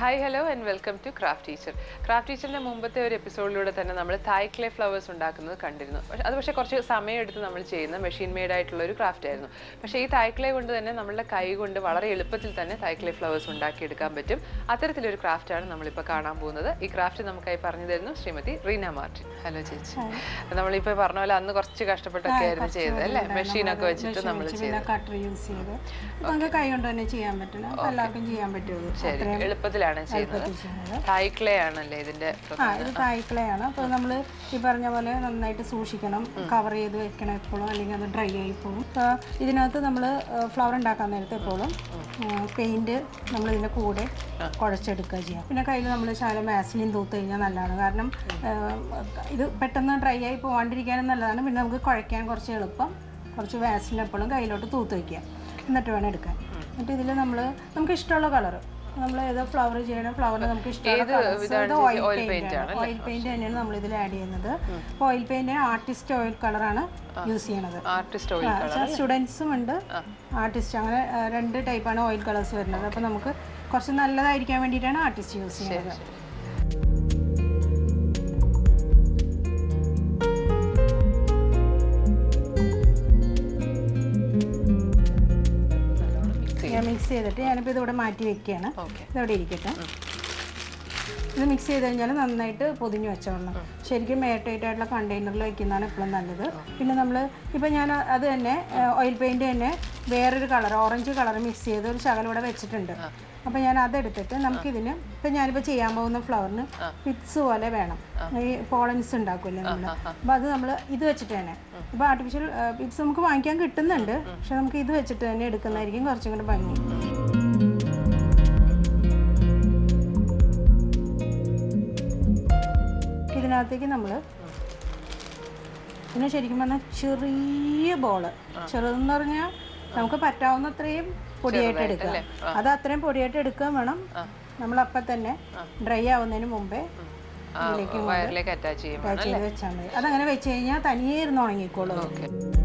Hi hello and welcome to craft teacher craft ടീച്ചറിന്റെ മുമ്പത്തെ ഒരു എപ്പിസോഡിലൂടെ തന്നെ നമ്മൾ തായ് ക്ലേ ഫ്ലവേഴ്സ് ഉണ്ടാക്കുന്നത് കണ്ടിരുന്നു പക്ഷെ അത് പക്ഷേ കുറച്ച് സമയമെടുത്ത് നമ്മൾ ചെയ്യുന്ന മെഷീൻ മെയ്ഡ് ആയിട്ടുള്ള ഒരു ക്രാഫ്റ്റ് ആയിരുന്നു പക്ഷേ ഈ തായ് ക്ലേ കൊണ്ട് തന്നെ നമ്മളുടെ കൈ കൊണ്ട് വളരെ എളുപ്പത്തിൽ തന്നെ തായ് ക്ലേ ഫ്ലവേഴ്സ് ഉണ്ടാക്കിയെടുക്കാൻ പറ്റും അത്തരത്തിലൊരു ക്രാഫ്റ്റാണ് നമ്മളിപ്പോൾ കാണാൻ പോകുന്നത് ഈ ക്രാഫ്റ്റ് നമുക്കായി പറഞ്ഞു തരുന്നു ശ്രീമതി റീന മാർട്ടിൻ ഹലോ ചേച്ചി നമ്മളിപ്പോൾ പറഞ്ഞ പോലെ അന്ന് കുറച്ച് കഷ്ടപ്പെട്ടൊക്കെ ആയിരുന്നു ചെയ്തത് അല്ലേ മെഷീനൊക്കെ വെച്ചിട്ട് നമ്മൾ ചെയ്തത് പിന്നെ കട്ടർ യൂസ് ചെയ്ത് നമുക്ക് കൈ കൊണ്ട് തന്നെ ചെയ്യാൻ പറ്റില്ല എല്ലാവർക്കും ചെയ്യാൻ പറ്റുമോ ശരി എളുപ്പത്തിലാണ് ചെയ്യുന്നത് ചെയ്യുന്നത് തായ് ക്ലേ ആണല്ലേ ഇതിന്റെ ആ ഇത് തായ്ക്കളയാണ് അപ്പോൾ നമ്മൾ ഈ പറഞ്ഞ പോലെ നന്നായിട്ട് സൂക്ഷിക്കണം കവർ ചെയ്ത് വെക്കണം എപ്പോഴും അല്ലെങ്കിൽ അത് ഡ്രൈ ആയി പോകും അപ്പോൾ ഇതിനകത്ത് നമ്മൾ ഫ്ലവർ ഉണ്ടാക്കാൻ നേരത്തെ എപ്പോഴും പെയിൻറ്റ് നമ്മൾ ഇതിൻ്റെ കൂടെ കുഴച്ചെടുക്കുക ചെയ്യാം പിന്നെ കയ്യിൽ നമ്മൾ ശാലം വാസലിൻ തൂത്ത് കഴിഞ്ഞാൽ നല്ലതാണ് കാരണം ആ, ഇത് പെട്ടെന്ന് ഡ്രൈ ആയി പോകാണ്ടിരിക്കാനും നല്ലതാണ് പിന്നെ നമുക്ക് കുഴയ്ക്കാൻ കുറച്ച് എളുപ്പം കുറച്ച് വാസലിൻ എപ്പോഴും കയ്യിലോട്ട് തൂത്ത് വയ്ക്കുക എന്നിട്ട് വേണം എടുക്കാൻ എന്നിട്ട് ഇതിൽ നമ്മൾ നമുക്ക് ഇഷ്ടമുള്ള കളർ നമ്മൾ ഏതോ ഫ്ലവർ ചെയ്യണം ഫ്ലവറിന് നമുക്ക് ഇഷ്ടമുള്ള കളേഴ്സ് ഓയിൽ പെയിന്റ് ആണ് ഓയിൽ പെയിന്റ് തന്നെയാണ് നമ്മൾ ഇതിൽ ആഡ് ചെയ്യുന്നത് അപ്പോൾ ഓയിൽ പെയിന്റ് ആർട്ടിസ്റ്റ് ഓയിൽ കളറാണ് യൂസ് ചെയ്യണത് ആർട്ടിസ്റ്റ് ഓയിൽ സ്റ്റുഡൻസും ഉണ്ട് ആർട്ടിസ്റ്റ് അങ്ങനെ ആ, രണ്ട് ടൈപ്പാണ് ഓയിൽ കളേഴ്സ് വരുന്നത് അപ്പോൾ നമുക്ക് കുറച്ച് നല്ലതായിരിക്കാൻ വേണ്ടിയിട്ടാണ് ആർട്ടിസ്റ്റ് യൂസ് ചെയ്യുന്നത് ഞാൻ മിക്സ് ചെയ്തിട്ട് ഞാനിപ്പോൾ ഇതിവിടെ മാറ്റി വെക്കുകയാണ് ഓക്കെ ഇതവിടെ ഇരിക്കട്ടെ ഇത് മിക്സ് ചെയ്ത് കഴിഞ്ഞാൽ നന്നായിട്ട് പൊതിഞ്ഞ് വെച്ചോളണം ശരിക്കും എയർ ടൈറ്റ് ആയിട്ടുള്ള കണ്ടെയ്നറിൽ വെക്കുന്നതാണ് എപ്പോഴും നല്ലത് പിന്നെ നമ്മൾ ഇപ്പം ഞാൻ അത് തന്നെ ഓയിൽ പെയിൻറ്റ് തന്നെ വേറൊരു കളർ ഓറഞ്ച് കളർ മിക്സ് ചെയ്ത് ഒരു ശകലം ഇവിടെ വെച്ചിട്ടുണ്ട് അപ്പം ഞാൻ അതെടുത്തിട്ട് നമുക്കിതിന് ഇപ്പം ഞാനിപ്പോൾ ചെയ്യാൻ പോകുന്ന ഫ്ലവറിന് പിറ്റ്സ് പോലെ വേണം ഈ പോളൻസ് ഉണ്ടാക്കുമല്ലേ നമ്മൾ അപ്പോൾ അത് നമ്മൾ ഇത് വെച്ചിട്ട് തന്നെ അപ്പോൾ ആർട്ടിഫിഷ്യൽ പിറ്റ്സ് നമുക്ക് വാങ്ങിക്കാൻ കിട്ടുന്നുണ്ട് പക്ഷെ നമുക്ക് ഇത് വെച്ചിട്ട് തന്നെ എടുക്കുന്നതായിരിക്കും കുറച്ചും കൂടി ഭംഗി ഇതിനകത്തേക്ക് നമ്മൾ പിന്നെ ശരിക്കും പറഞ്ഞാൽ ചെറിയ ബോള് ചെറുതെന്ന് പറഞ്ഞാൽ നമുക്ക് പറ്റാവുന്ന അത്രയും പൊടിയായിട്ട് എടുക്കാം അത് അത്രയും പൊടിയായിട്ട് എടുക്കാൻ വേണം നമ്മൾ അപ്പം തന്നെ ഡ്രൈ ആവുന്നതിന് മുമ്പേ ഇതിലേക്ക് വയറിലേക്ക് അറ്റാച്ച് ചെയ്യും attach ചെയ്ത് വെച്ചാൽ മതി അതങ്ങനെ വെച്ച് കഴിഞ്ഞാൽ തനിയെ ഇരുന്ന് ഉണങ്ങിക്കോളും ഓക്കെ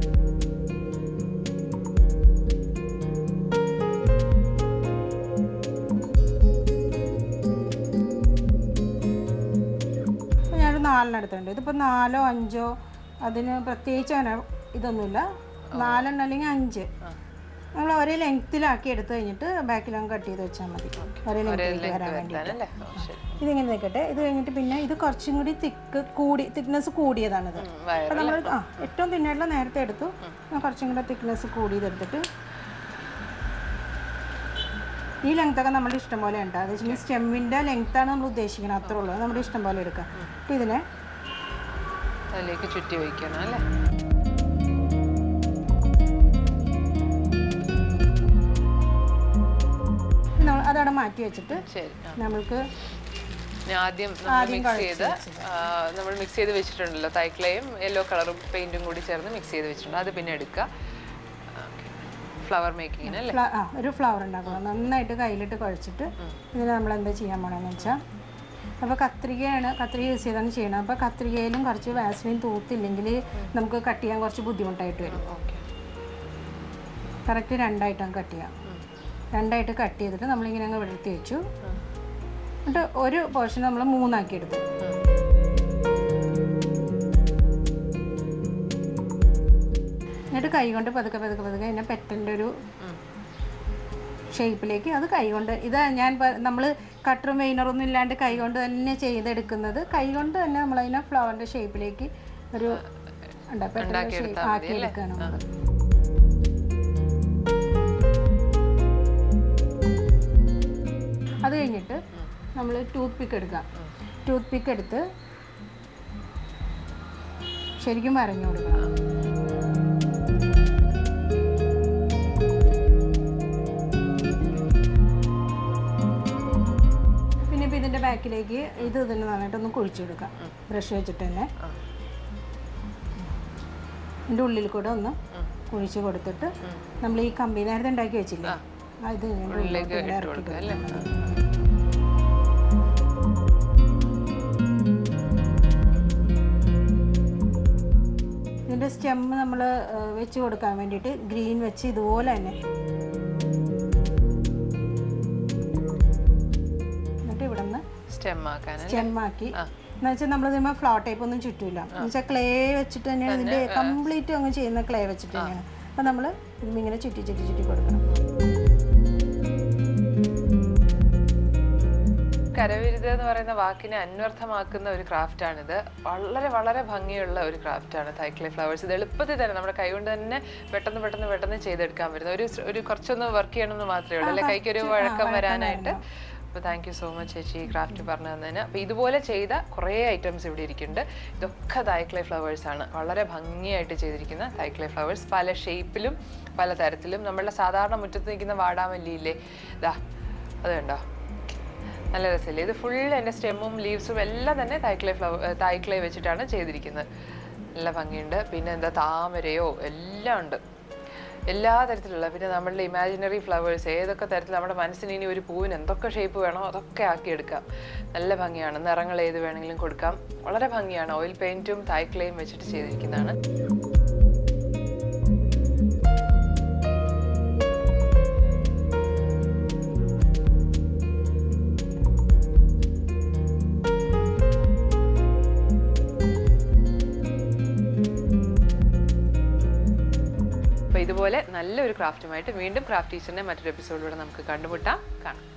അപ്പോൾ ഞാനൊരു നാലെണ്ണം എടുത്തിട്ടുണ്ട് ഇതിപ്പോൾ നാലോ അഞ്ചോ അതിന് പ്രത്യേകിച്ച് അങ്ങനെ ഇതൊന്നുമില്ല നാലെണ്ണം അല്ലെങ്കിൽ അഞ്ച് നമ്മൾ ഒരേ ലെങ്ത്തിലാക്കി എടുത്തു കഴിഞ്ഞിട്ട് ബാക്കിലങ്ങ് കട്ട് ചെയ്ത് വെച്ചാൽ മതി ഒരേ ലെങ്ത്തിലേക്ക് വരാൻ വേണ്ടിയിട്ട് അല്ലേ ഓ, ശരി ഇതിങ്ങനെ നിൽക്കട്ടെ ഇത് കഴിഞ്ഞിട്ട് പിന്നെ ഇത് കുറച്ചും കൂടി തിക്ക് കൂടി തിക്നെസ് കൂടിയതാണിത് വയർ അപ്പോൾ നമ്മൾ ആ ഏറ്റവും തിന്നായിട്ടുള്ള നേരത്തെ എടുത്തു ഞാൻ കുറച്ചും കൂടെ തിക്നെസ് കൂടിയതെടുത്തിട്ട് ഈ ലെങ്ത്തൊക്കെ നമ്മുടെ ഇഷ്ടം പോലെ ഉണ്ട് അത് വെച്ചാൽ സ്റ്റെമ്മിൻ്റെ ലെങ്ത്താണ് നമ്മൾ ഉദ്ദേശിക്കുന്നത് അത്രേ ഉള്ളൂ അത് നമ്മുടെ ഇഷ്ടം പോലെ എടുക്കാം അപ്പോൾ ഇതിനെ അതിലേക്ക് ചുറ്റി വയ്ക്കണം അല്ലേ നമ്മൾ അതവിടെ മാറ്റി വെച്ചിട്ട് ശരി ആ. നമ്മൾക്ക് ഞാൻ ആദ്യം നമ്മൾ മിക്സ് ചെയ്ത് നമ്മൾ മിക്സ് ചെയ്ത് വെച്ചിട്ടുണ്ടല്ലോ തൈക്ലയും യെല്ലോ കളറും പെയിന്റും കൂടി ചേർന്ന് മിക്സ് ചെയ്ത് വെച്ചിട്ടുണ്ട് അത് പിന്നെ എടുക്കുക ഫ്ലവർ മേക്കിങ്ങിന് അല്ലേ ഫ്ല- ആ ഒരു ഫ്ലവർ ഉണ്ടാക്കണം നന്നായിട്ട് കയ്യിലിട്ട് കുഴച്ചിട്ട് ഇതിന് നമ്മൾ എന്താ ചെയ്യാൻ പോകണമെന്ന് വെച്ചാൽ അപ്പോൾ കത്രികയാണ് കത്രിക യൂസ് ചെയ്താണ് ചെയ്യണത് അപ്പോൾ കത്രികയിലും കുറച്ച് വാസലിൻ തൂത്തില്ലെങ്കിൽ നമുക്ക് കട്ട് ചെയ്യാൻ കുറച്ച് ബുദ്ധിമുട്ടായിട്ട് വരും ഓക്കെ കറക്റ്റ് രണ്ടായിട്ടാണ് കട്ട് ചെയ്യാം രണ്ടായിട്ട് കട്ട് ചെയ്തിട്ട് നമ്മളിങ്ങനെ അങ്ങ് വിടർത്തി വെച്ചു എന്നിട്ട് ഒരു പോർഷൻ നമ്മൾ മൂന്നാക്കി എടുത്തു എന്നിട്ട് കൈ കൊണ്ട് പതുക്കെ പതുക്കെ പതുക്കെ അതിനെ പെറ്റൻ്റെ ഒരു ഷേപ്പിലേക്ക് അത് കൈകൊണ്ട് ഇത് ഞാൻ നമ്മൾ കട്ടറും വെയിനറൊന്നും ഇല്ലാണ്ട് കൈ കൊണ്ട് തന്നെ ചെയ്തെടുക്കുന്നത് കൈ കൊണ്ട് തന്നെ നമ്മൾ അതിനെ ഫ്ലവറിൻ്റെ ഷേപ്പിലേക്ക് ഒരു എന്താ പെട്ടെന്ന് ഷേപ്പ് ആക്കി എടുക്കുകയാണ് നമ്മൾ അത് കഴിഞ്ഞിട്ട് നമ്മൾ ടൂത്ത് പിക്ക് എടുക്കാം ടൂത്ത് പിക്ക് എടുത്ത് ശരിക്കും വരഞ്ഞു കൊടുക്കണം പിന്നെ ഇപ്പം ഇതിൻ്റെ ബാക്കിലേക്ക് ഇത് തന്നെ നന്നായിട്ടൊന്ന് കുഴിച്ചു കൊടുക്കാം ബ്രഷ് വെച്ചിട്ട് തന്നെ ഇതിൻ്റെ ഉള്ളിൽ കൂടെ ഒന്ന് കുഴിച്ച് കൊടുത്തിട്ട് നമ്മൾ ഈ കമ്പി നേരത്തെ ഉണ്ടാക്കി വെച്ചില്ലേ ആ ഇത് ഇതിൻ്റെ ഉള്ളിലേക്ക് ഇങ്ങനെ ഇറക്കി കൊടുക്കുക അല്ലേ ഇതിൻ്റെ സ്റ്റെമ്മ് നമ്മൾ വെച്ച് കൊടുക്കാൻ വേണ്ടിയിട്ട് ഗ്രീൻ വെച്ച് ഇതുപോലെ തന്നെ സ്റ്റെം ആക്കാൻ സ്റ്റെമ്മാക്കി എന്ന് വെച്ചാൽ നമ്മൾ ഇതിന്മേൽ ഫ്ലവർ ടൈപ്പ് ഒന്നും ചുറ്റൂല എന്ന് വെച്ചാൽ ക്ലേ വെച്ചിട്ട് തന്നെയാണ് ഇതിന്റെ കംപ്ലീറ്റ് അങ്ങ് ചെയ്യുന്ന ക്ലേ വെച്ചിട്ട് തന്നെയാണ് അപ്പൊ നമ്മൾ ഇതിങ്ങനെ ചുറ്റി ചുറ്റി ചുറ്റി കൊടുക്കണം കരവിരുത് എന്ന് പറയുന്ന വാക്കിനെ അന്വർത്ഥമാക്കുന്ന ഒരു ക്രാഫ്റ്റാണിത് വളരെ വളരെ ഭംഗിയുള്ള ഒരു ക്രാഫ്റ്റാണ് തൈക്ലേ ഫ്ലവേഴ്സ് ഇത് എളുപ്പത്തിൽ തന്നെ നമ്മുടെ കൈകൊണ്ട് തന്നെ പെട്ടെന്ന് പെട്ടെന്ന് പെട്ടെന്ന് ചെയ്തെടുക്കാൻ പറ്റുന്ന ഒരു സ്- ഒരു കുറച്ചൊന്ന് വർക്ക് ചെയ്യണമെന്ന് മാത്രമേ ഉള്ളൂ അല്ലെ കൈക്ക് ഒരു വഴക്കം വരാനായിട്ട് അപ്പോൾ താങ്ക് യു സോ മച്ച് ചേച്ചി ഈ ക്രാഫ്റ്റ് പറഞ്ഞു തന്നതിന് അപ്പോൾ ഇതുപോലെ ചെയ്ത കുറേ ഐറ്റംസ് ഇവിടെ ഇരിക്കുന്നുണ്ട് ഇതൊക്കെ തൈക്ലേ ഫ്ലവേഴ്സ് ആണ് വളരെ ഭംഗിയായിട്ട് ചെയ്തിരിക്കുന്ന തൈക്ലേ ഫ്ലവേഴ്സ് പല ഷേപ്പിലും പല തരത്തിലും നമ്മളുടെ സാധാരണ മുറ്റത്ത് നിൽക്കുന്ന വാടാമല്ലിയില്ലേ ഇതാ അത് കണ്ടോ നല്ല രസമില്ലേ ഇത് ഫുൾ എൻ്റെ സ്റ്റെമ്മും ലീവ്സും എല്ലാം തന്നെ തൈക്ലേ ഫ്ലവർ തൈക്ലേ വെച്ചിട്ടാണ് ചെയ്തിരിക്കുന്നത് നല്ല ഭംഗിയുണ്ട് പിന്നെ എന്താ താമരയോ എല്ലാം ഉണ്ട് എല്ലാ തരത്തിലുള്ള പിന്നെ നമ്മളുടെ ഇമാജിനറി ഫ്ലവേഴ്സ് ഏതൊക്കെ തരത്തിൽ നമ്മുടെ മനസ്സിന് ഇനി ഒരു പൂവിന് എന്തൊക്കെ ഷേപ്പ് വേണോ അതൊക്കെ ആക്കിയെടുക്കാം നല്ല ഭംഗിയാണ് നിറങ്ങൾ ഏത് വേണമെങ്കിലും കൊടുക്കാം വളരെ ഭംഗിയാണ് ഓയിൽ പെയിൻറ്റും തൈക്ലയും വെച്ചിട്ട് ചെയ്തിരിക്കുന്നതാണ് അപ്പോൾ ഇതുപോലെ നല്ലൊരു ക്രാഫ്റ്റുമായിട്ട് വീണ്ടും ക്രാഫ്റ്റ് ടീച്ചറിൻ്റെ മറ്റൊരു എപ്പിസോഡിലൂടെ നമുക്ക് കണ്ടുമുട്ടാം കാണാം